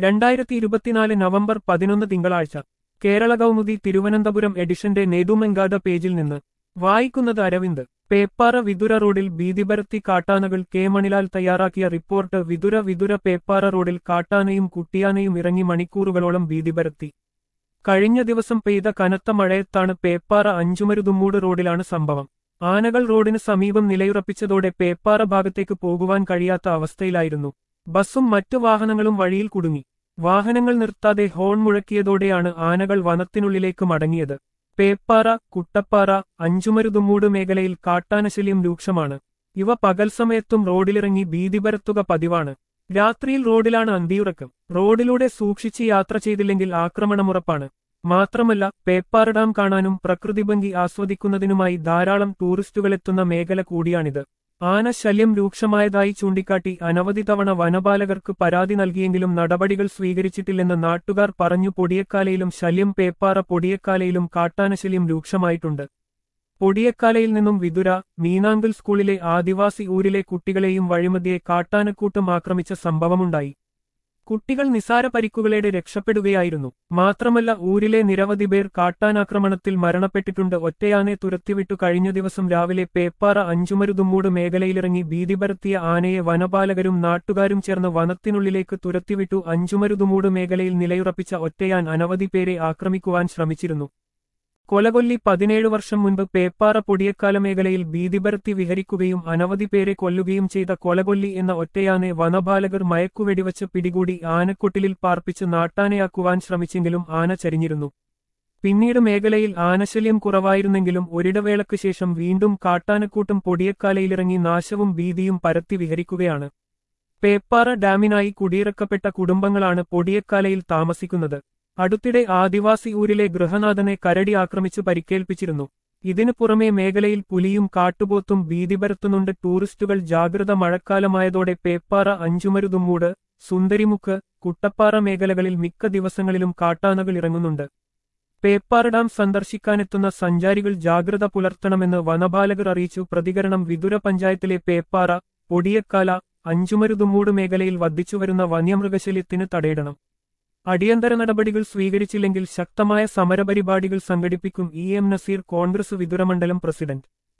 രണ്ടായിരത്തി ഇരുപത്തിനാല് നവംബർ പതിനൊന്ന് തിങ്കളാഴ്ച കേരള കൗമുദി തിരുവനന്തപുരം എഡിഷന്റെ നേതുമെങ്കാത പേജിൽ നിന്ന് വായിക്കുന്നത് അരവിന്ദ് പേപ്പാറ വിതുര റോഡിൽ ഭീതിപരത്തി കാട്ടാനകൾ കെ മണിലാൽ തയ്യാറാക്കിയ റിപ്പോർട്ട് വിതുര വിതുര പേപ്പാറ റോഡിൽ കാട്ടാനയും കുട്ടിയാനയും ഇറങ്ങി മണിക്കൂറുകളോളം ഭീതിപരത്തി കഴിഞ്ഞ ദിവസം പെയ്ത കനത്ത മഴയത്താണ് പേപ്പാറ അഞ്ചുമരുതുമ്മൂട് റോഡിലാണ് സംഭവം ആനകൾ റോഡിന് സമീപം നിലയുറപ്പിച്ചതോടെ പേപ്പാറ ഭാഗത്തേക്ക് പോകുവാൻ കഴിയാത്ത അവസ്ഥയിലായിരുന്നു ബസ്സും മറ്റു വാഹനങ്ങളും വഴിയിൽ കുടുങ്ങി വാഹനങ്ങൾ നിർത്താതെ ഹോൺ മുഴക്കിയതോടെയാണ് ആനകൾ വനത്തിനുള്ളിലേക്ക് മടങ്ങിയത് പേപ്പാറ കുട്ടപ്പാറ അഞ്ചുമരുതുമ്മൂട് മേഖലയിൽ കാട്ടാനശല്യം രൂക്ഷമാണ് ഇവ പകൽ സമയത്തും റോഡിലിറങ്ങി ഭീതി പരത്തുക പതിവാണ് രാത്രിയിൽ റോഡിലാണ് അന്തിയുറക്കം റോഡിലൂടെ സൂക്ഷിച്ച് യാത്ര ചെയ്തില്ലെങ്കിൽ ആക്രമണമുറപ്പാണ് മാത്രമല്ല പേപ്പാറ ഡാം കാണാനും പ്രകൃതിഭംഗി ആസ്വദിക്കുന്നതിനുമായി ധാരാളം ടൂറിസ്റ്റുകളെത്തുന്ന മേഖല കൂടിയാണിത് ആനശല്യം രൂക്ഷമായതായി ചൂണ്ടിക്കാട്ടി അനവധി തവണ വനപാലകർക്ക് പരാതി നൽകിയെങ്കിലും നടപടികൾ സ്വീകരിച്ചിട്ടില്ലെന്ന് നാട്ടുകാർ പറഞ്ഞു പൊടിയക്കാലയിലും ശല്യം പേപ്പാറ പൊടിയക്കാലയിലും കാട്ടാനശല്യം രൂക്ഷമായിട്ടുണ്ട് പൊടിയക്കാലയിൽ നിന്നും വിതുര മീനാങ്കിൽ സ്കൂളിലെ ആദിവാസി ഊരിലെ കുട്ടികളെയും വഴിമതിയെ കാട്ടാനക്കൂട്ടം ആക്രമിച്ച സംഭവമുണ്ടായി കുട്ടികൾ നിസാര പരിക്കുകളേടെ രക്ഷപ്പെടുകയായിരുന്നു മാത്രമല്ല ഊരിലെ നിരവധി പേർ കാട്ടാനാക്രമണത്തിൽ മരണപ്പെട്ടിട്ടുണ്ട് ഒറ്റയാനെ തുരത്തിവിട്ടു കഴിഞ്ഞ ദിവസം രാവിലെ പേപ്പാറ അഞ്ചുമരുതുമ്മൂട് മേഖലയിലിറങ്ങി ഭീതിപരത്തിയ ആനയെ വനപാലകരും നാട്ടുകാരും ചേർന്ന് വനത്തിനുള്ളിലേക്ക് തുരത്തിവിട്ടു അഞ്ചുമരുതുമൂട് മേഖലയിൽ നിലയുറപ്പിച്ച ഒറ്റയാൻ അനവധി പേരെ ആക്രമിക്കുവാൻ ശ്രമിച്ചിരുന്നു കൊലകൊല്ലി പതിനേഴ് വർഷം മുൻപ് പേപ്പാറ പൊടിയക്കാല മേഖലയിൽ ഭീതിപരത്തി വിഹരിക്കുകയും അനവധി പേരെ കൊല്ലുകയും ചെയ്ത കൊലകൊല്ലി എന്ന ഒറ്റയാനെ വനപാലകർ മയക്കുവെടിവച്ച് പിടികൂടി ആനക്കൊട്ടിലിൽ പാർപ്പിച്ച് നാട്ടാനയാക്കുവാൻ ശ്രമിച്ചെങ്കിലും ആന ചരിഞ്ഞിരുന്നു പിന്നീട് മേഖലയിൽ ആനശല്യം കുറവായിരുന്നെങ്കിലും ഒരിടവേളയ്ക്ക് ശേഷം വീണ്ടും കാട്ടാനക്കൂട്ടം പൊടിയക്കാലയിലിറങ്ങി നാശവും ഭീതിയും പരത്തി വിഹരിക്കുകയാണ് പേപ്പാറ ഡാമിനായി കുടിയിറക്കപ്പെട്ട കുടുംബങ്ങളാണ് പൊടിയക്കാലയിൽ താമസിക്കുന്നത് അടുത്തിടെ ആദിവാസി ഊരിലെ ഗൃഹനാഥനെ കരടി ആക്രമിച്ച് പരിക്കേൽപ്പിച്ചിരുന്നു ഇതിനു പുറമെ മേഖലയിൽ പുലിയും കാട്ടുപോത്തും ഭീതി പരത്തുന്നുണ്ട് ടൂറിസ്റ്റുകൾ ജാഗ്രത മഴക്കാലമായതോടെ പേപ്പാറ അഞ്ചുമരുതുമ്മൂട് സുന്ദരിമുക്ക് കുട്ടപ്പാറ മേഖലകളിൽ മിക്ക ദിവസങ്ങളിലും കാട്ടാനകൾ ഇറങ്ങുന്നുണ്ട് പേപ്പാറ ഡാം സന്ദർശിക്കാനെത്തുന്ന സഞ്ചാരികൾ ജാഗ്രത പുലർത്തണമെന്ന് വനപാലകർ അറിയിച്ചു പ്രതികരണം വിതുര പഞ്ചായത്തിലെ പേപ്പാറ പൊടിയക്കാല അഞ്ചുമരുതുമ്മൂട് മേഖലയിൽ വർദ്ധിച്ചുവരുന്ന വന്യമൃഗശല്യത്തിന് തടയിടണം അടിയന്തര നടപടികൾ സ്വീകരിച്ചില്ലെങ്കിൽ ശക്തമായ സമരപരിപാടികൾ സംഘടിപ്പിക്കും ഇ എം നസീർ കോൺഗ്രസ് വിതുരമണ്ഡലം പ്രസിഡന്റ്